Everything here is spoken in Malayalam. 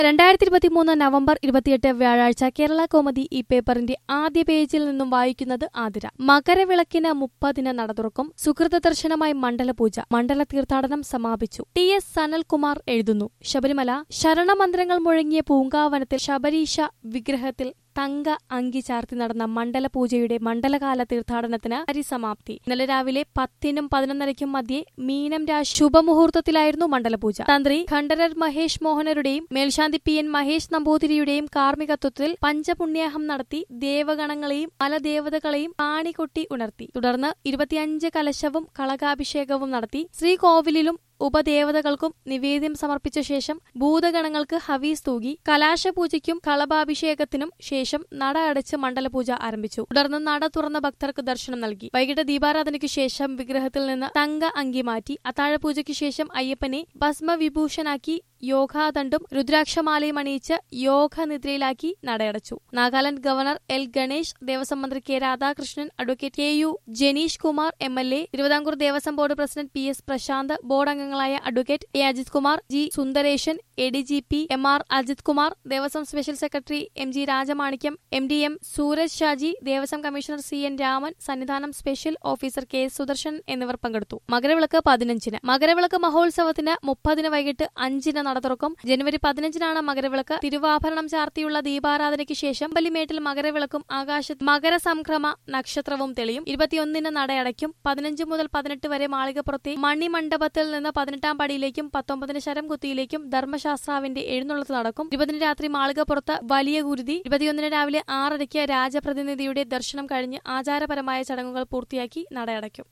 രണ്ടായിരത്തി ഇരുപത്തിമൂന്ന് നവംബർ ഇരുപത്തിയെട്ട് വ്യാഴാഴ്ച കേരള കോമതി ഈ പേപ്പറിന്റെ ആദ്യ പേജിൽ നിന്നും വായിക്കുന്നത് ആതിര മകരവിളക്കിന് മുപ്പതിന് നട തുറക്കും സുഹൃത ദർശനമായി മണ്ഡലപൂജ മണ്ഡല തീർത്ഥാടനം സമാപിച്ചു ടി എസ് സനൽകുമാർ എഴുതുന്നു ശബരിമല ശരണമന്ത്രങ്ങൾ മുഴങ്ങിയ പൂങ്കാവനത്തിൽ ശബരീശ വിഗ്രഹത്തിൽ തങ്ക അങ്കി ചാർത്തി നടന്ന മണ്ഡലപൂജയുടെ മണ്ഡലകാല തീർത്ഥാടനത്തിന് പരിസമാപ്തി ഇന്നലെ രാവിലെ പത്തിനും പതിനൊന്നരയ്ക്കും മധ്യേ മീനം രാശി ശുഭമുഹൂർത്തത്തിലായിരുന്നു മണ്ഡലപൂജ തന്ത്രി ഖണ്ഡരർ മഹേഷ് മോഹനരുടെയും മേൽശാന്തി പി എൻ മഹേഷ് നമ്പൂതിരിയുടെയും കാർമ്മികത്വത്തിൽ പഞ്ചപുണ്യാഹം നടത്തി ദേവഗണങ്ങളെയും മലദേവതകളെയും കാണികൊട്ടി ഉണർത്തി തുടർന്ന് ഇരുപത്തിയഞ്ച് കലശവും കളകാഭിഷേകവും നടത്തി ശ്രീകോവിലിലും ഉപദേവതകൾക്കും നിവേദ്യം സമർപ്പിച്ച ശേഷം ഭൂതഗണങ്ങൾക്ക് ഹവീസ് തൂകി കലാശപൂജയ്ക്കും കളഭാഭിഷേകത്തിനും ശേഷം നട അടച്ച് മണ്ഡലപൂജ ആരംഭിച്ചു തുടർന്ന് നട തുറന്ന ഭക്തർക്ക് ദർശനം നൽകി വൈകിട്ട് ദീപാരാധനയ്ക്കു ശേഷം വിഗ്രഹത്തിൽ നിന്ന് തങ്ക അങ്കി മാറ്റി അത്താഴപൂജയ്ക്ക് ശേഷം അയ്യപ്പനെ ഭസ്മവിഭൂഷണാക്കി യോഗാദണ്ഡും രുദ്രാക്ഷമാലയും അണിയിച്ച് യോഗനിദ്രയിലാക്കി നടയടച്ചു നാഗാലാന്റ് ഗവർണർ എൽ ഗണേഷ് ദേവസ്വം മന്ത്രി K Radhakrishnan advocate K U Janeesh Kumar M L A Thiruvithamkoor Devaswom board president P S Prasanth board അംഗങ്ങളായ advocate A Ajith Kumar G Sundaresan A D G P M R Ajith Kumar Devaswom special secretary M G Rajamanickam M D M Sooraj Shaji Devaswom commissioner C N Raman Sannidhanam special officer K S Sudarshan എന്നിവർ പങ്കെടുത്തു മകരവിളക്ക് പതിനഞ്ചിന് മകരവിളക്ക് മഹോത്സവത്തിന് മുപ്പതിന് വൈകിട്ട് അഞ്ചിന് നട തുറക്കും ജനുവരി പതിനഞ്ചിനാണ് മകരവിളക്ക് തിരുവാഭരണം ചാർത്തിയുള്ള ദീപാരാധനയ്ക്ക് ശേഷം ബലിമേട്ടിൽ മകരവിളക്കും ആകാശത്ത് മകരസംക്രമ നക്ഷത്രവും തെളിയും ഇരുപത്തിയൊന്നിന് നടയടയ്ക്കും പതിനഞ്ച് മുതൽ പതിനെട്ട് വരെ മാളികപ്പുറത്തെ മണിമണ്ഡപത്തിൽ നിന്ന് പതിനെട്ടാം പടിയിലേക്കും പത്തൊമ്പതിന് ശരം കുത്തിയിലേക്കും ധർമ്മശാസ്ത്രാവിന്റെ എഴുന്നള്ളത്ത് നടക്കും ഇരുപതിന് രാത്രി മാളികപ്പുറത്ത് വലിയ ഗുരുതി ഇരുപത്തിയൊന്നിന് രാവിലെ ആറരയ്ക്ക് രാജപ്രതിനിധിയുടെ ദർശനം കഴിഞ്ഞ് ആചാരപരമായ ചടങ്ങുകൾ പൂർത്തിയാക്കി നടയടയ്ക്കും